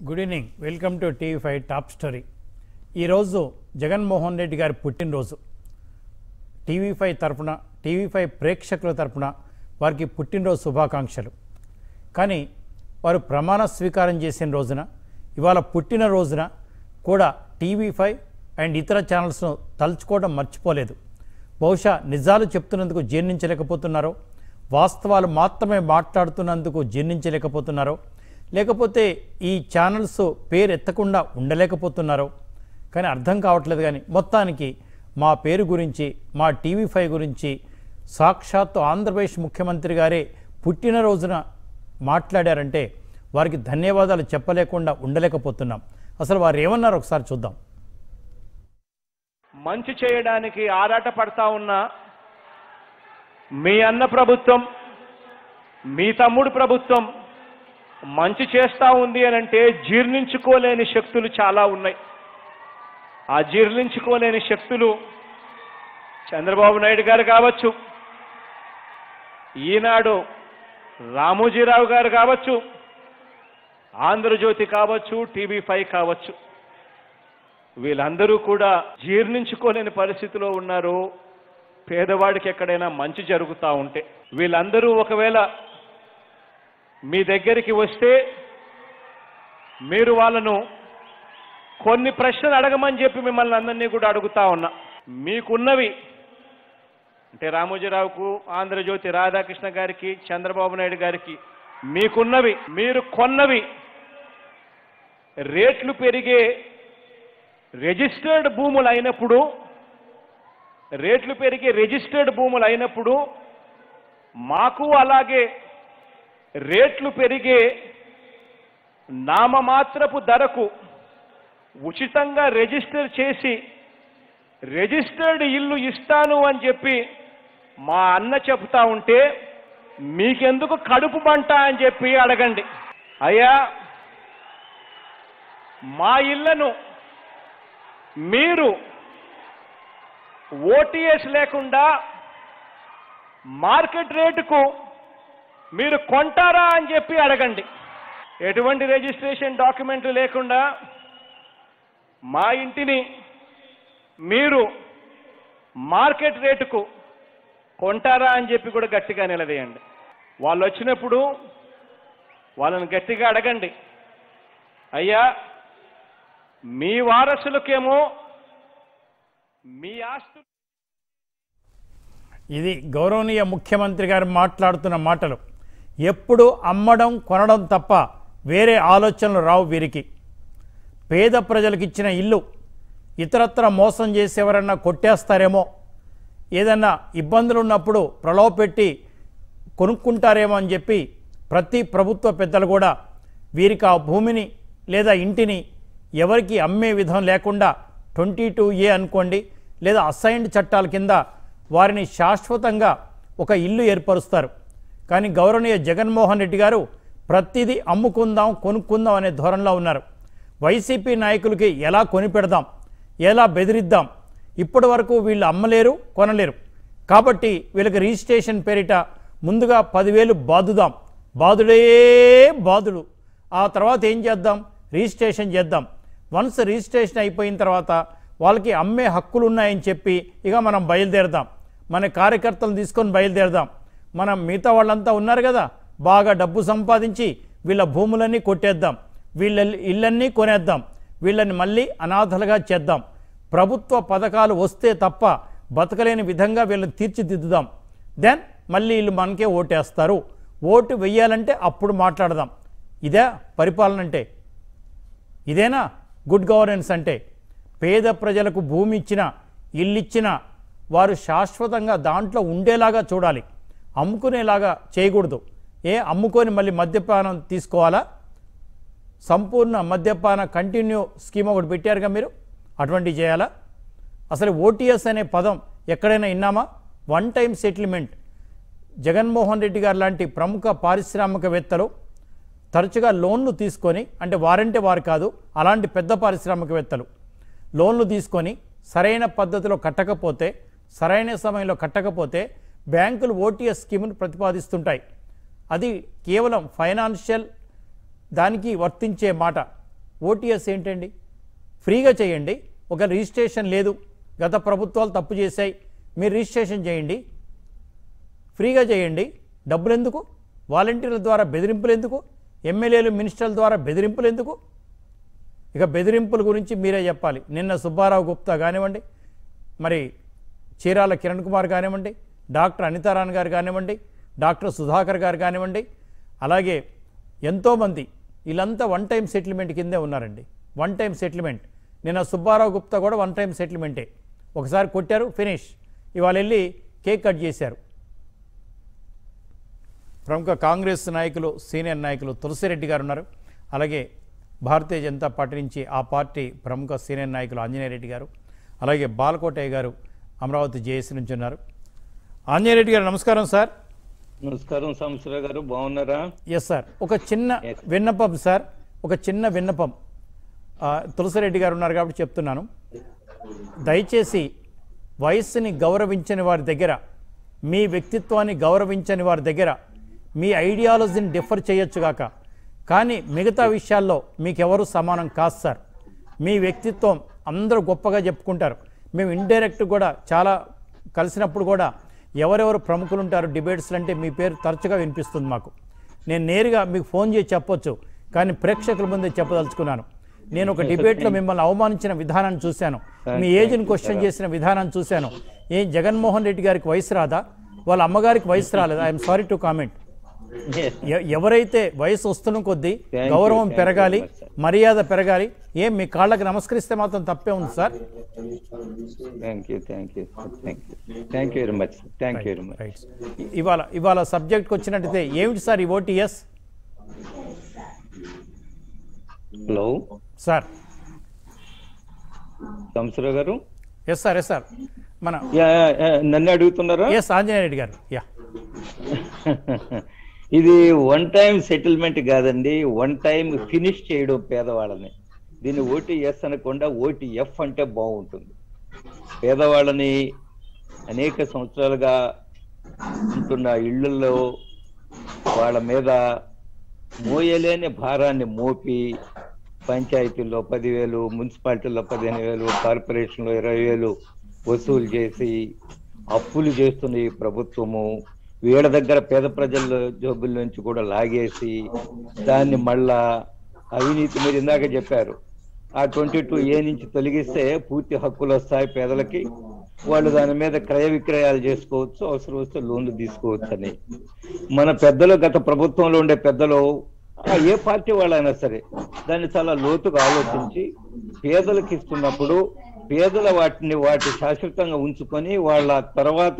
Good evening welcome to TV five top story ఈరోజు జగన్మోహన్ రెడ్డి గారి పుట్టినరోజు టీవీ ఫైవ్ తరపున టీవీ ఫైవ్ ప్రేక్షకుల తరపున వారికి పుట్టినరోజు శుభాకాంక్షలు కానీ వారు ప్రమాణ స్వీకారం చేసిన రోజున ఇవాళ పుట్టిన రోజున కూడా టీవీ ఫైవ్ అండ్ ఇతర ఛానల్స్ను తలుచుకోవడం మర్చిపోలేదు బహుశా నిజాలు చెప్తున్నందుకు జీర్ణించలేకపోతున్నారో వాస్తవాలు మాత్రమే మాట్లాడుతున్నందుకు జీర్ణించలేకపోతున్నారో లేకపోతే ఈ ఛానల్స్ పేరు ఎత్తకుండా ఉండలేకపోతున్నారో కానీ అర్థం కావట్లేదు కానీ మొత్తానికి మా పేరు గురించి మా టీవీ ఫైవ్ గురించి సాక్షాత్తు ఆంధ్రప్రదేశ్ ముఖ్యమంత్రి గారే పుట్టినరోజున మాట్లాడారంటే వారికి ధన్యవాదాలు చెప్పలేకుండా ఉండలేకపోతున్నాం అసలు వారు ఏమన్నారు ఒకసారి చూద్దాం మంచి చేయడానికి ఆరాట పడతా ఉన్న మీ అన్న ప్రభుత్వం మీ తమ్ముడు ప్రభుత్వం మంచి చేస్తా ఉంది అని అంటే జీర్ణించుకోలేని శక్తులు చాలా ఉన్నాయి ఆ జీర్ణించుకోలేని శక్తులు చంద్రబాబు నాయుడు గారు కావచ్చు ఈనాడు రామోజీరావు గారు కావచ్చు ఆంధ్రజ్యోతి కావచ్చు టీవీ ఫైవ్ కావచ్చు వీళ్ళందరూ కూడా జీర్ణించుకోలేని పరిస్థితిలో ఉన్నారు పేదవాడికి ఎక్కడైనా మంచి జరుగుతూ ఉంటే వీళ్ళందరూ ఒకవేళ మీ దగ్గరికి వస్తే మీరు వాళ్ళను కొన్ని ప్రశ్నలు అడగమని చెప్పి మిమ్మల్ని అందరినీ కూడా అడుగుతా ఉన్నా మీకున్నవి అంటే రామోజీరావుకు ఆంధ్రజ్యోతి రాధాకృష్ణ గారికి చంద్రబాబు నాయుడు గారికి మీకున్నవి మీరు కొన్నవి రేట్లు పెరిగే రిజిస్టర్డ్ భూములు అయినప్పుడు రేట్లు పెరిగే రిజిస్టర్డ్ భూములు అయినప్పుడు మాకు అలాగే రేట్లు పెరిగే నామమాత్రపు ధరకు ఉచితంగా రిజిస్టర్ చేసి రిజిస్టర్డ్ ఇల్లు ఇస్తాను అని చెప్పి మా అన్న చెప్తా ఉంటే మీకెందుకు కడుపు మంట అని చెప్పి అడగండి అయ్యా మా ఇళ్లను మీరు ఓటీఎస్ లేకుండా మార్కెట్ రేటుకు మీరు కొంటారా అని చెప్పి అడగండి ఎటువంటి రిజిస్ట్రేషన్ డాక్యుమెంట్లు లేకుండా మా ఇంటిని మీరు మార్కెట్ రేటుకు కొంటారా అని చెప్పి కూడా గట్టిగా నిలదీయండి వాళ్ళు వచ్చినప్పుడు వాళ్ళని గట్టిగా అడగండి అయ్యా మీ వారసులకేమో మీ ఆస్తు ఇది గౌరవనీయ ముఖ్యమంత్రి గారు మాట్లాడుతున్న మాటలు ఎప్పుడు అమ్మడం కొనడం తప్ప వేరే ఆలోచనలు రావు వీరికి పేద ప్రజలకు ఇచ్చిన ఇల్లు ఇతరత్ర మోసం చేసేవరన్నా కొట్టేస్తారేమో ఏదన్నా ఇబ్బందులు ఉన్నప్పుడు ప్రలోభపెట్టి కొనుక్కుంటారేమో అని చెప్పి ప్రతి ప్రభుత్వ పెద్దలు కూడా వీరికి ఆ భూమిని లేదా ఇంటిని ఎవరికి అమ్మే విధం లేకుండా ట్వంటీ టూ ఏ అనుకోండి లేదా అసైన్డ్ చట్టాల కింద వారిని శాశ్వతంగా ఒక ఇల్లు ఏర్పరుస్తారు కానీ గౌరవనీయ జగన్మోహన్ రెడ్డి గారు ప్రతిదీ అమ్ముకుందాం కొనుక్కుందాం అనే ధోరణిలో ఉన్నారు వైసీపీ నాయకులకి ఎలా కొనిపెడదాం ఎలా బెదిరిద్దాం ఇప్పటి వరకు వీళ్ళు అమ్మలేరు కొనలేరు కాబట్టి వీళ్ళకి రిజిస్ట్రేషన్ పేరిట ముందుగా పదివేలు బాదుదాం బాదుడే బాదుడు ఆ తర్వాత ఏం చేద్దాం రిజిస్ట్రేషన్ చేద్దాం వన్స్ రిజిస్ట్రేషన్ అయిపోయిన తర్వాత వాళ్ళకి అమ్మే హక్కులు ఉన్నాయని చెప్పి ఇక మనం బయలుదేరదాం మన కార్యకర్తలను తీసుకొని బయలుదేరదాం మనం మిగతా వాళ్ళంతా ఉన్నారు కదా బాగా డబ్బు సంపాదించి వీళ్ళ భూములన్నీ కొట్టేద్దాం వీళ్ళ ఇళ్ళన్నీ కొనేద్దాం వీళ్ళని మళ్ళీ అనాథలుగా చేద్దాం ప్రభుత్వ పథకాలు వస్తే తప్ప బతకలేని విధంగా వీళ్ళని తీర్చిదిద్దుదాం దెన్ మళ్ళీ వీళ్ళు మనకే ఓటేస్తారు ఓటు వెయ్యాలంటే అప్పుడు మాట్లాడదాం ఇదే పరిపాలన అంటే ఇదేనా గుడ్ గవర్నెన్స్ అంటే పేద ప్రజలకు భూమి ఇచ్చిన ఇల్లు ఇచ్చిన వారు శాశ్వతంగా దాంట్లో ఉండేలాగా చూడాలి అమ్ముకునేలాగా చేయకూడదు ఏ అమ్ముకొని మళ్ళీ మద్యపానం తీసుకోవాలా సంపూర్ణ మద్యపాన కంటిన్యూ స్కీమ్ ఒకటి పెట్టారుగా మీరు అటువంటివి చేయాలా అసలు ఓటీఎస్ అనే పదం ఎక్కడైనా విన్నామా one time settlement Jaganmohan Reddy గారు లాంటి ప్రముఖ పారిశ్రామికవేత్తలు తరచుగా లోన్లు తీసుకొని అంటే వారంటే వారు కాదు అలాంటి పెద్ద పారిశ్రామికవేత్తలు లోన్లు తీసుకొని సరైన పద్ధతిలో కట్టకపోతే సరైన సమయంలో కట్టకపోతే బ్యాంకులు ఓటీఎస్ స్కీమ్ను ప్రతిపాదిస్తుంటాయి అది కేవలం ఫైనాన్షియల్ దానికి వర్తించే మాట ఓటీఎస్ ఏంటండి ఫ్రీగా చేయండి ఒక రిజిస్ట్రేషన్ లేదు గత ప్రభుత్వాలు తప్పు చేశాయి మీరు రిజిస్ట్రేషన్ చేయండి ఫ్రీగా చేయండి డబ్బులు ఎందుకు వాలంటీర్ల ద్వారా బెదిరింపులు ఎందుకు ఎమ్మెల్యేలు మినిస్టర్ల ద్వారా బెదిరింపులు ఎందుకు ఇక బెదిరింపుల గురించి మీరే చెప్పాలి నిన్న సుబ్బారావు గుప్తా కానివ్వండి మరి చీరాల కిరణ్ కుమార్ కానివ్వండి డాక్టర్ అనితారాణ్ గారు కానివ్వండి డాక్టర్ సుధాకర్ గారు కానివ్వండి అలాగే ఎంతోమంది వీళ్ళంతా వన్ టైం సెటిల్మెంట్ కిందే ఉన్నారండి వన్ టైం సెటిల్మెంట్ నిన్న సుబ్బారావు గుప్తా కూడా వన్ టైం సెటిల్మెంటే ఒకసారి కొట్టారు ఫినిష్ ఇవాళ వెళ్ళి కేక్ కట్ చేశారు ప్రముఖ కాంగ్రెస్ నాయకులు సీనియర్ నాయకులు తులసిరెడ్డి గారు ఉన్నారు అలాగే భారతీయ జనతా పార్టీ నుంచి ఆ పార్టీ ప్రముఖ సీనియర్ నాయకులు ఆంజనేయరెడ్డి గారు అలాగే బాలకోటయ్య గారు అమరావతి జేఏసీ నుంచి ఉన్నారు ఆంజనేయరెడ్డి గారు నమస్కారం సార్ నమస్కారం సంవత్సర గారు బాగున్నారా ఎస్ సార్ ఒక చిన్న Yes. విన్నపం సార్ ఒక చిన్న విన్నపం ఆ, తులసిరెడ్డి గారు ఉన్నారు కాబట్టి చెప్తున్నాను దయచేసి వయస్సుని గౌరవించని వారి దగ్గర మీ వ్యక్తిత్వాన్ని గౌరవించని వారి దగ్గర మీ ఐడియాలజీని డిఫర్ చేయొచ్చుగాక కానీ మిగతా విషయాల్లో మీకెవరు సమానం కాదు సార్ మీ వ్యక్తిత్వం అందరూ గొప్పగా చెప్పుకుంటారు మేము ఇండైరెక్ట్ కూడా చాలా కలిసినప్పుడు కూడా ఎవరెవరు ప్రముఖులు ఉంటారు డిబేట్స్లు అంటే మీ పేరు తరచుగా వినిపిస్తుంది మాకు నేను నేరుగా మీకు ఫోన్ చేసి చెప్పొచ్చు కానీ ప్రేక్షకుల ముందే చెప్పదలుచుకున్నాను నేను ఒక డిబేట్లో మిమ్మల్ని అవమానించిన విధానాన్ని చూశాను మీ ఏజ్ని క్వశ్చన్ చేసిన విధానాన్ని చూశాను ఏం జగన్మోహన్ రెడ్డి గారికి వయసు రాదా వాళ్ళ అమ్మగారికి వయసు రాలేదు ఐఎమ్ సారీ టు కామెంట్ ఎ- ఎవరైతే వయసు వస్తున్న కొద్దీ Thank you, గౌరవం thank you పెరగాలి very much, sir. మర్యాద పెరగాలి ఏం మీ కాళ్ళకి నమస్కరిస్తే మాత్రం తప్పే ఉంది sir thank you thank you thank you thank you very much thank you very much right ఇవాళ ఇవాళ సబ్జెక్ట్కి వచ్చినట్టయితే ఏమిటి సార్ ఈ ఓటీఎస్ హలో సార్ సంవత్సర గారు ఎస్ సార్ ఎస్ సార్ మన యా, యా, యా, నన్ను అడుగుతున్నారా ఎస్ ఆంజనేయ రెడ్డి గారు యా ఇది వన్ టైం సెటిల్మెంట్ కాదండి వన్ టైం ఫినిష్ చేయడం పేదవాళ్ళని దీన్ని ఓటీ ఎస్ అనకుండా ఓటీ ఎఫ్ అంటే బాగుంటుంది పేదవాళ్ళని అనేక సంవత్సరాలుగా ఉంటున్న ఇళ్లలో వాళ్ళ మీద మోయలేని భారాన్ని మోపి పంచాయతీల్లో పదివేలు మున్సిపాలిటీల్లో పదిహేను వేలు కార్పొరేషన్లో ఇరవై వేలు వసూలు చేసి అప్పులు చేస్తున్న ఈ ప్రభుత్వము వీళ్ళ దగ్గర పేద ప్రజల జోబుల నుంచి కూడా లాగేసి దాన్ని మళ్ళా అవినీతి మీరు ఇందాక చెప్పారు ఆ ట్వంటీ టూ ఏ నుంచి తొలగిస్తే పూర్తి హక్కులు వస్తాయి పేదలకి వాళ్ళు దాని మీద క్రయ విక్రయాలు చేసుకోవచ్చు అవసరం వస్తే లోన్లు తీసుకోవచ్చు అని మన పెద్దలు గత ప్రభుత్వంలో ఉండే పెద్దలు ఆ ఏ పార్టీ వాళ్ళైనా సరే దాన్ని చాలా లోతుగా ఆలోచించి పేదలకు ఇస్తున్నప్పుడు పేదల వాటిని వాటి శాశ్వతంగా ఉంచుకొని వాళ్ళ తర్వాత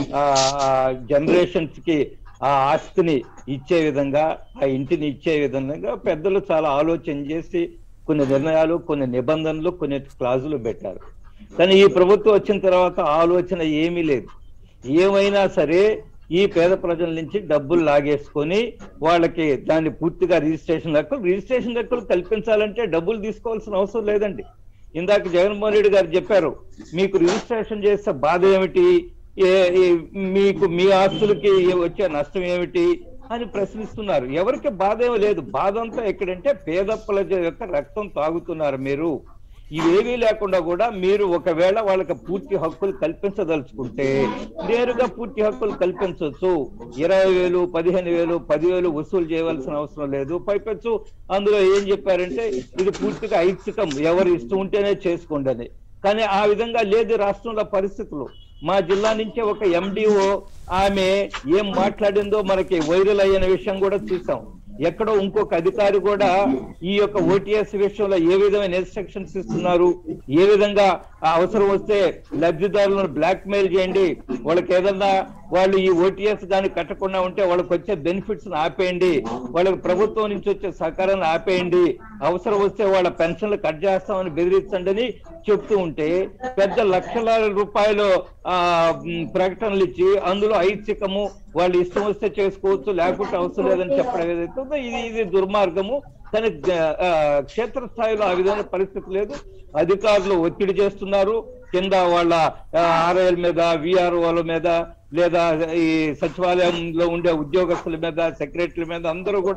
జనరేషన్స్ కి ఆ ఆస్తిని ఇచ్చే విధంగా ఆ ఇంటిని ఇచ్చే విధంగా పెద్దలు చాలా ఆలోచన చేసి కొన్ని నిర్ణయాలు కొన్ని నిబంధనలు కొన్ని క్లాజులు పెట్టారు కానీ ఈ ప్రభుత్వం వచ్చిన తర్వాత ఆలోచన ఏమీ లేదు ఏమైనా సరే ఈ పేద ప్రజల నుంచి డబ్బులు లాగేసుకొని వాళ్ళకి దాన్ని పూర్తిగా రిజిస్ట్రేషన్ హక్కులు రిజిస్ట్రేషన్ హక్కులు కల్పించాలంటే డబ్బులు తీసుకోవాల్సిన అవసరం లేదండి ఇందాక జగన్మోహన్ రెడ్డి గారు చెప్పారు మీకు రిజిస్ట్రేషన్ చేస్తే బాధ ఏమిటి ఏ- ఏ- మీకు మీ ఆస్తులకి వచ్చే నష్టం ఏమిటి అని ప్రశ్నిస్తున్నారు ఎవరికి బాధ ఏమీ లేదు బాధ అంతా ఎక్కడంటే పేద ప్రజల యొక్క రక్తం తాగుతున్నారు మీరు ఇవేమీ లేకుండా కూడా మీరు ఒకవేళ వాళ్ళకి పూర్తి హక్కులు కల్పించదలుచుకుంటే నేరుగా పూర్తి హక్కులు కల్పించవచ్చు ఇరవై వేలు పదిహేను వేలు పదివేలు వసూలు చేయవలసిన అవసరం లేదు పైపెచ్చు అందులో ఏం చెప్పారంటే ఇది పూర్తిగా ఐచ్ఛికం ఎవరు ఇష్టం ఉంటేనే చేసుకోండి అని కానీ ఆ విధంగా లేదు రాష్ట్రంలో పరిస్థితులు మా జిల్లా నుంచే ఒక ఎండిఓ ఆమె ఏం మాట్లాడిందో మనకి వైరల్ అయిన విషయం కూడా చూసాం ఎక్కడో ఇంకొక అధికారి కూడా ఈ యొక్క ఓటీఎస్ విషయంలో ఏ విధమైన ఇన్స్ట్రక్షన్స్ ఇస్తున్నారు ఏ విధంగా ఆ అవసరం వస్తే లబ్ధిదారులను బ్లాక్ మెయిల్ చేయండి వాళ్ళకి ఏదన్నా వాళ్ళు ఈ ఓటీఎస్ దాన్ని కట్టకుండా ఉంటే వాళ్ళకి వచ్చే బెనిఫిట్స్ ఆపేయండి వాళ్ళకి ప్రభుత్వం నుంచి వచ్చే సహకారాన్ని ఆపేయండి అవసరం వస్తే వాళ్ళ పెన్షన్లు కట్ చేస్తామని బెదిరించండి అని చెప్తూ ఉంటే పెద్ద లక్షల రూపాయలు ఆ మ్, ప్రకటనలు ఇచ్చి అందులో ఐచ్ఛికము వాళ్ళు ఇష్టం వస్తే చేసుకోవచ్చు లేకుంటే అవసరం లేదని చెప్పడం ఏదైతే ఉందో ఇది ఇది దుర్మార్గము కానీ ఆ, క్షేత్రస్థాయిలో ఆ విధమైన పరిస్థితి లేదు అధికారులు ఒత్తిడి చేస్తున్నారు కింద వాళ్ళ ఆర్ఐఎల్ మీద విఆర్ఓల మీద లేదా ఈ సచివాలయంలో ఉండే ఉద్యోగస్తుల మీద సెక్రటరీల మీద అందరూ కూడా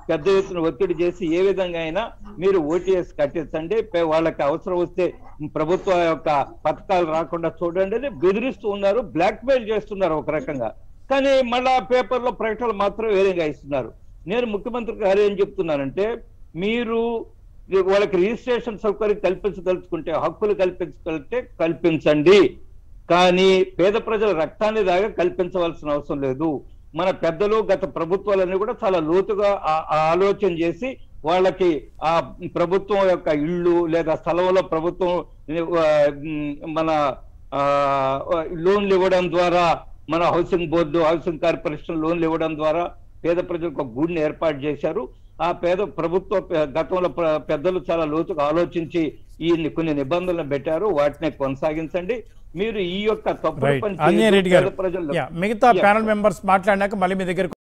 పెద్ద ఎత్తున ఒత్తిడి చేసి ఏ విధంగా అయినా మీరు ఓటీఎస్ కట్టించండి పే- వాళ్ళకి అవసరం వస్తే ప్రభుత్వ యొక్క పథకాలు రాకుండా చూడండి అని బెదిరిస్తూ ఉన్నారు బ్లాక్ మెయిల్ చేస్తున్నారు ఒక రకంగా కానీ మళ్ళా పేపర్లో ప్రకటనలు మాత్రం వేరేగా ఇస్తున్నారు నేను ముఖ్యమంత్రి గారు ఏం చెప్తున్నానంటే మీరు వాళ్ళకి రిజిస్ట్రేషన్ సౌకర్యం కల్పించదలుచుకుంటే హక్కులు కల్పించగలిగితే కల్పించండి కానీ పేద ప్రజల రక్తాన్ని దాగా కల్పించవలసిన అవసరం లేదు మన పెద్దలు గత ప్రభుత్వాలన్నీ కూడా చాలా లోతుగా ఆ- ఆ ఆలోచన చేసి వాళ్ళకి ఆ ప్రభుత్వం యొక్క ఇళ్ళు లేదా స్థలంలో ప్రభుత్వం ఆ, ఉమ్, మన ఆ, లోన్లు ఇవ్వడం ద్వారా మన హౌసింగ్ బోర్డు హౌసింగ్ కార్పొరేషన్ లోన్లు ఇవ్వడం ద్వారా పేద ప్రజలకు ఒక గూడిని ఏర్పాటు చేశారు ఆ పేద ప్రభుత్వ పె- గతంలో ప్ర- పెద్దలు చాలా లోతుగా ఆలోచించి ఈ కొన్ని నిబంధనలు పెట్టారు వాటిని కొనసాగించండి మీరు ఈ యొక్క తప్పుడు రైట్ పని ఆంజనేయ చేయొద్దు. రెడ్డి గారు పేద ప్రజలు యా, మిగతా Yeah. ప్యానల్ మెంబర్స్ మాట్లాడినాక మళ్ళీ మీ దగ్గర